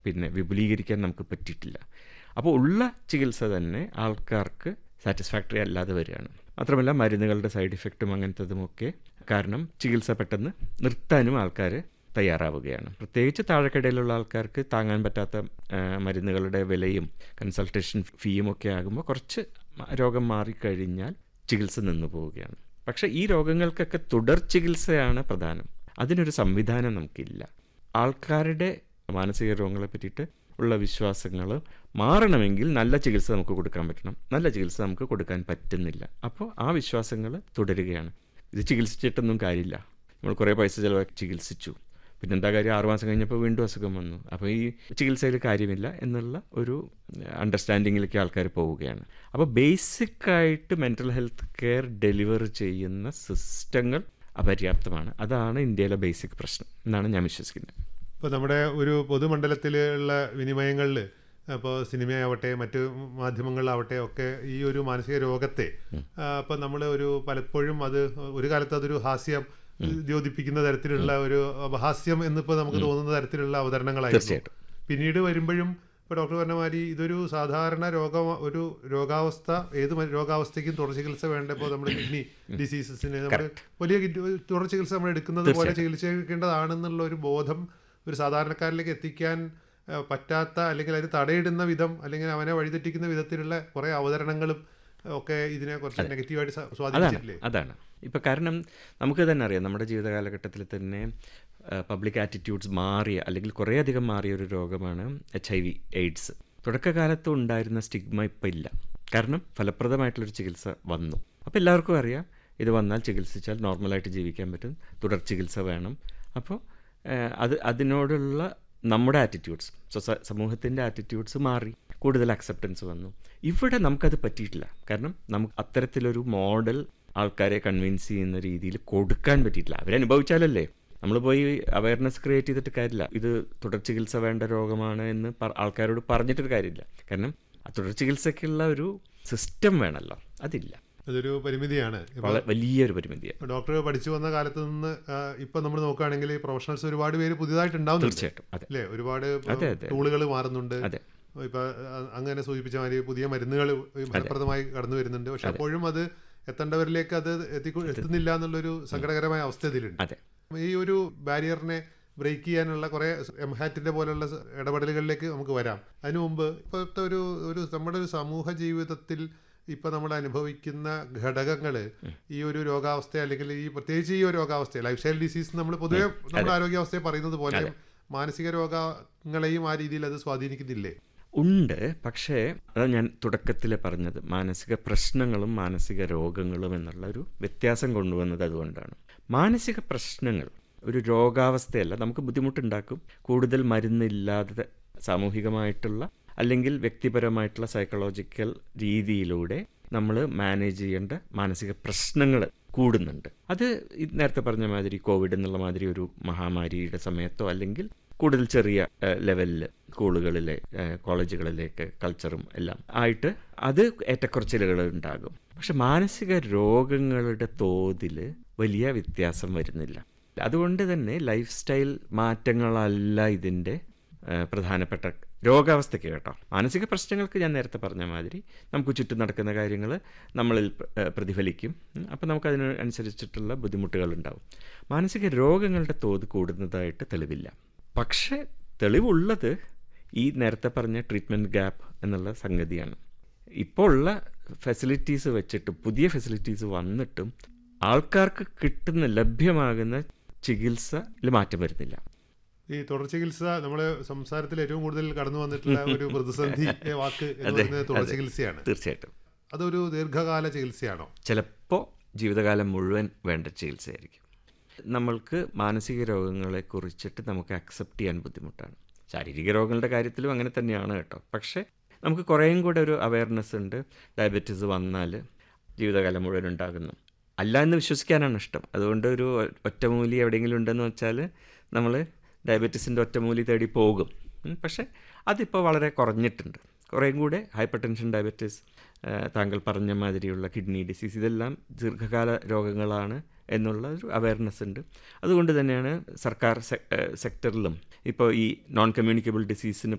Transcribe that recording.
പിന്നെ വിപുലീകരിക്കാൻ നമുക്ക് പറ്റിയിട്ടില്ല അപ്പോൾ ഉള്ള ചികിത്സ തന്നെ ആൾക്കാർക്ക് സാറ്റിസ്ഫാക്ടറി അല്ലാതെ വരികയാണ് മാത്രമല്ല മരുന്നുകളുടെ സൈഡ് ഇഫക്റ്റും അങ്ങനത്തതുമൊക്കെ കാരണം ചികിത്സ പെട്ടെന്ന് നിർത്താനും ആൾക്കാർ തയ്യാറാവുകയാണ് പ്രത്യേകിച്ച് താഴെക്കിടയിലുള്ള ആൾക്കാർക്ക് താങ്ങാൻ പറ്റാത്ത ആ, മരുന്നുകളുടെ വിലയും കൺസൾട്ടേഷൻ ഫീയും ഒക്കെ ആകുമ്പോൾ കുറച്ച് രോഗം മാറിക്കഴിഞ്ഞാൽ ചികിത്സ നിന്നു പോവുകയാണ് പക്ഷേ ഈ രോഗങ്ങൾക്കൊക്കെ തുടർ ചികിത്സയാണ് പ്രധാനം അതിനൊരു സംവിധാനം നമുക്കില്ല ആൾക്കാരുടെ മാനസിക രോഗങ്ങളെ പറ്റിയിട്ട് ഉള്ള വിശ്വാസങ്ങൾ മാറണമെങ്കിൽ നല്ല ചികിത്സ നമുക്ക് കൊടുക്കാൻ പറ്റണം നല്ല ചികിത്സ നമുക്ക് കൊടുക്കാൻ പറ്റുന്നില്ല അപ്പോൾ ആ വിശ്വാസങ്ങൾ തുടരുകയാണ് ഇത് ചികിത്സിച്ചിട്ടൊന്നും കാര്യമില്ല നമ്മൾ കുറേ പൈസ ചിലവാക്കി ചികിത്സിച്ചു പിന്നെ എന്താ കാര്യം ആറുമാസം കഴിഞ്ഞപ്പോൾ വീണ്ടും അസുഖം വന്നു അപ്പോൾ ഈ ചികിത്സയിൽ കാര്യമില്ല എന്നുള്ള ഒരു അണ്ടർസ്റ്റാൻഡിങ്ങിലേക്ക് ആൾക്കാർ പോവുകയാണ് അപ്പോൾ ബേസിക്കായിട്ട് മെൻ്റൽ ഹെൽത്ത് കെയർ ഡെലിവർ ചെയ്യുന്ന സിസ്റ്റങ്ങൾ അപര്യാപ്തമാണ് അതാണ് ഇന്ത്യയിലെ ബേസിക് പ്രശ്നം എന്നാണ് ഞാൻ വിശ്വസിക്കുന്നത് ഇപ്പോൾ നമ്മുടെ ഒരു പൊതുമണ്ഡലത്തിലുള്ള വിനിമയങ്ങളിൽ ഇപ്പോൾ സിനിമയാവട്ടെ മറ്റ് മാധ്യമങ്ങളിലാവട്ടെ ഒക്കെ ഈ ഒരു മാനസിക രോഗത്തെ അപ്പോൾ നമ്മൾ ഒരു പലപ്പോഴും അത് ഒരു കാലത്ത് അതൊരു ഹാസ്യം ദ്യോതിപ്പിക്കുന്ന തരത്തിലുള്ള ഒരു ഹാസ്യം എന്നിപ്പോൾ നമുക്ക് തോന്നുന്ന തരത്തിലുള്ള അവതരണങ്ങളായിരുന്നു തീർച്ചയായിട്ടും. പിന്നീട് വരുമ്പോഴും ഇപ്പോൾ ഡോക്ടർ പറഞ്ഞ മാതിരി ഇതൊരു സാധാരണ രോഗം ഒരു രോഗാവസ്ഥ ഏത് മ- രോഗാവസ്ഥയ്ക്കും തുടർ ചികിത്സ വേണ്ടപ്പോൾ നമ്മൾ കിഡ്നി ഡിസീസസിന് നമ്മൾ വലിയ കിഡ്- തുടർ ചികിത്സ നമ്മൾ എടുക്കുന്നത് പോലെ ചികിത്സിക്കേണ്ടതാണെന്നുള്ള ഒരു ബോധം ഒരു സാധാരണക്കാരിലേക്ക് എത്തിക്കാൻ ആ, പറ്റാത്ത അല്ലെങ്കിൽ അതിന് തടയിടുന്ന വിധം അല്ലെങ്കിൽ അവനെ വഴിതെറ്റിക്കുന്ന വിധത്തിലുള്ള കുറേ അവതരണങ്ങളും ഒക്കെ ഇതിനെ കുറച്ച് നെഗറ്റീവായിട്ട് സ്വാ- അതാണ് സ്വാധീനിച്ചിട്ടില്ലേ അതാണ് ഇപ്പോൾ കാരണം നമുക്ക് തന്നെ അറിയാം നമ്മുടെ ജീവിത കാലഘട്ടത്തിൽ തന്നെ പബ്ലിക് ആറ്റിറ്റ്യൂഡ്സ് മാറിയ അല്ലെങ്കിൽ കുറേയധികം മാറിയ ഒരു രോഗമാണ് എച്ച് ഐ വി എയ്ഡ്സ് തുടക്കകാലത്ത് ഉണ്ടായിരുന്ന സ്റ്റിഗ്മ ഇപ്പം ഇല്ല കാരണം ഫലപ്രദമായിട്ടുള്ളൊരു ചികിത്സ വന്നു അപ്പോൾ എല്ലാവർക്കും അറിയാം ഇത് വന്നാൽ ചികിത്സിച്ചാൽ നോർമലായിട്ട് ജീവിക്കാൻ പറ്റും തുടർ ചികിത്സ വേണം അപ്പോൾ ഏഹ്, അത് അതിനോടുള്ള നമ്മുടെ ആറ്റിറ്റ്യൂഡ്സ് സൊസൈ സമൂഹത്തിൻ്റെ ആറ്റിറ്റ്യൂഡ്സ് മാറി കൂടുതൽ അക്സെപ്റ്റൻസ് വന്നു ഇവിടെ നമുക്കത് പറ്റിയിട്ടില്ല കാരണം നമുക്ക് അത്തരത്തിലൊരു മോഡൽ ആൾക്കാരെ കൺവിൻസ് ചെയ്യുന്ന രീതിയിൽ കൊടുക്കാൻ പറ്റിയിട്ടില്ല അവരനുഭവിച്ചാലല്ലേ നമ്മൾ പോയി അവയർനെസ് ക്രിയേറ്റ് ചെയ്തിട്ട് കാര്യമില്ല ഇത് തുടർ ചികിത്സ വേണ്ട രോഗമാണ് എന്ന് പ- ആൾക്കാരോട് പറഞ്ഞിട്ടൊരു കാര്യമില്ല കാരണം ആ തുടർ ചികിത്സയ്ക്കുള്ള ഒരു സിസ്റ്റം വേണമല്ലോ അതില്ല അതൊരു പരിമിതിയാണ് ഇപ്പോൾ വളരെ വലിയൊരു പരിമിതിയാണ് ഡോക്ടർ പഠിച്ചു വന്ന കാലത്ത് നിന്ന് ആ, ഇപ്പൊ നമ്മൾ നോക്കുകയാണെങ്കിൽ പ്രൊഫഷണൽസ് ഒരുപാട് പേര് പുതിയതായിട്ട് ഉണ്ടാവുന്നുണ്ട് തീർച്ചയായിട്ടും അതെ അല്ലേ ഒരുപാട് അതെ, അതെ. ടൂളുകൾ മാറുന്നുണ്ട് അതെ ഇപ്പൊ അ- അങ്ങനെ സൂചിപ്പിച്ച മാതിരി പുതിയ മരുന്നുകൾ ഫലപ്രദമായി കടന്നു വരുന്നുണ്ട് പക്ഷെ അപ്പോഴും അത് എത്തേണ്ടവരിലേക്ക് അത് എത്തിക്കೊ എത്തുന്നില്ല എന്നുള്ളൊരു സങ്കടകരമായ അവസ്ഥ ഇതിലുണ്ട് അതെ ഈ ഒരു ബാരിയറിനെ ബ്രേക്ക് ചെയ്യാനുള്ള കുറെ എംഹാറ്റിന്റെ പോലുള്ള സ- ഇടപെടലുകളിലേക്ക് നമുക്ക് വരാം അതിനു മുമ്പ് ഇപ്പോഴത്തെ ഒരു ഒരു നമ്മുടെ ഒരു സമൂഹ ജീവിതത്തിൽ ഇപ്പൊ നമ്മൾ അനുഭവിക്കുന്ന ഘടകങ്ങൾ ഈ ഒരു രോഗാവസ്ഥ അല്ലെങ്കിൽ ഈ പ്രത്യേകിച്ച് ഈ ഒരു രോഗാവസ്ഥ ലൈഫ് സ്റ്റൈൽ ഡിസീസ് നമ്മൾ പൊതുവെ നമ്മുടെ ആരോഗ്യാവസ്ഥയെ പറയുന്നത് പോലെ മാനസിക രോഗങ്ങളെയും ആ രീതിയിൽ അത് സ്വാധീനിക്കുന്നില്ലേ ഉണ്ട് പക്ഷേ അതാ ഞാൻ തുടക്കത്തിൽ പറഞ്ഞത് മാനസിക പ്രശ്നങ്ങളും മാനസിക രോഗങ്ങളും എന്നുള്ള ഒരു വ്യത്യാസം കൊണ്ടുവന്നത് അതുകൊണ്ടാണ് മാനസിക പ്രശ്നങ്ങൾ ഒരു രോഗാവസ്ഥയല്ല നമുക്ക് ബുദ്ധിമുട്ടുണ്ടാക്കും കൂടുതൽ മരുന്നില്ലാതെ സാമൂഹികമായിട്ടുള്ള അല്ലെങ്കിൽ വ്യക്തിപരമായിട്ടുള്ള സൈക്കോളജിക്കൽ രീതിയിലൂടെ നമ്മൾ മാനേജ് ചെയ്യേണ്ട മാനസിക പ്രശ്നങ്ങൾ കൂടുന്നുണ്ട് അത് ഈ നേരത്തെ പറഞ്ഞ മാതിരി കോവിഡ് എന്നുള്ള മാതിരി ഒരു മഹാമാരിയുടെ സമയത്തോ അല്ലെങ്കിൽ കൂടുതൽ ചെറിയ ലെവലിൽ സ്കൂളുകളിലെ ഏഹ്, കോളേജുകളിലേക്ക് കൾച്ചറും എല്ലാം ആയിട്ട് അത് ഏറ്റക്കുറച്ചിലുകൾ ഉണ്ടാകും പക്ഷെ മാനസിക രോഗങ്ങളുടെ തോതിൽ വലിയ വ്യത്യാസം വരുന്നില്ല അതുകൊണ്ട് തന്നെ ലൈഫ് സ്റ്റൈൽ മാറ്റങ്ങളല്ല ഇതിൻ്റെ ഏഹ്, പ്രധാനപ്പെട്ട രോഗാവസ്ഥയ്ക്ക് കേട്ടോ മാനസിക പ്രശ്നങ്ങൾക്ക് ഞാൻ നേരത്തെ പറഞ്ഞ മാതിരി നമുക്ക് ചുറ്റും നടക്കുന്ന കാര്യങ്ങൾ നമ്മളിൽ പ്ര- ഏഹ്, പ്രതിഫലിക്കും ഉം, അപ്പോൾ നമുക്കതിന് അനുസരിച്ചിട്ടുള്ള ബുദ്ധിമുട്ടുകൾ ഉണ്ടാവും മാനസിക രോഗങ്ങളുടെ തോത് കൂടുന്നതായിട്ട് തെളിവില്ല പക്ഷേ തെളിവുള്ളത് ഈ നേരത്തെ പറഞ്ഞ ട്രീറ്റ്മെൻറ്റ് ഗ്യാപ്പ് എന്നുള്ള സംഗതിയാണ് ഇപ്പോൾ ഉള്ള ഫെസിലിറ്റീസ് വെച്ചിട്ട് പുതിയ ഫെസിലിറ്റീസ് വന്നിട്ടും ആൾക്കാർക്ക് കിട്ടുന്ന ലഭ്യമാകുന്ന ചികിത്സയിൽ മാറ്റം വരുന്നില്ല ഈ തുടർ ചികിത്സ നമ്മുടെ സംസാരത്തിൽ ഏറ്റവും കൂടുതൽ കടന്നു വന്നിട്ടുള്ള ഒരു പ്രതിസന്ധി വാക്ക് എന്ന് പറയുന്നത് തുടർ ചികിത്സയാണ് തീർച്ചയായിട്ടും അതൊരു ദീർഘകാല ചികിത്സയാണോ ചിലപ്പോൾ ജീവിതകാലം മുഴുവൻ വേണ്ട ചികിത്സയായിരിക്കും നമ്മൾക്ക് മാനസിക രോഗങ്ങളെ കുറിച്ചിട്ട് നമുക്ക് അക്സെപ്റ്റ് ചെയ്യാൻ ബുദ്ധിമുട്ടാണ് ശാരീരിക രോഗങ്ങളുടെ കാര്യത്തിലും അങ്ങനെ തന്നെയാണ് കേട്ടോ പക്ഷേ നമുക്ക് കുറേയും കൂടെ ഒരു അവയർനെസ് ഉണ്ട് ഡയബറ്റീസ് വന്നാൽ ജീവിതകാലം മുഴുവൻ ഉണ്ടാകുന്നു അല്ല എന്ന് വിശ്വസിക്കാനാണ് ഇഷ്ടം അതുകൊണ്ട് ഒരു ഒറ്റമൂലി എവിടെയെങ്കിലും ഉണ്ടെന്ന് വെച്ചാൽ നമ്മൾ ഡയബറ്റീസിൻ്റെ ഒറ്റമൂലി തേടി പോകും ഉം, പക്ഷേ അതിപ്പോൾ വളരെ കുറഞ്ഞിട്ടുണ്ട് കുറേയും കൂടെ ഹൈപ്പർ ടെൻഷൻ ഡയബറ്റീസ് താങ്കൾ പറഞ്ഞ മാതിരിയുള്ള കിഡ്നി ഡിസീസ് ഇതെല്ലാം ദീർഘകാല രോഗങ്ങളാണ് എന്നുള്ള ഒരു അവയർനെസ് ഉണ്ട് അതുകൊണ്ട് തന്നെയാണ് സർക്കാർ സെ- ഏഹ് സെക്ടറിലും ഇപ്പോൾ ഈ നോൺ കമ്മ്യൂണിക്കബിൾ ഡിസീസിന്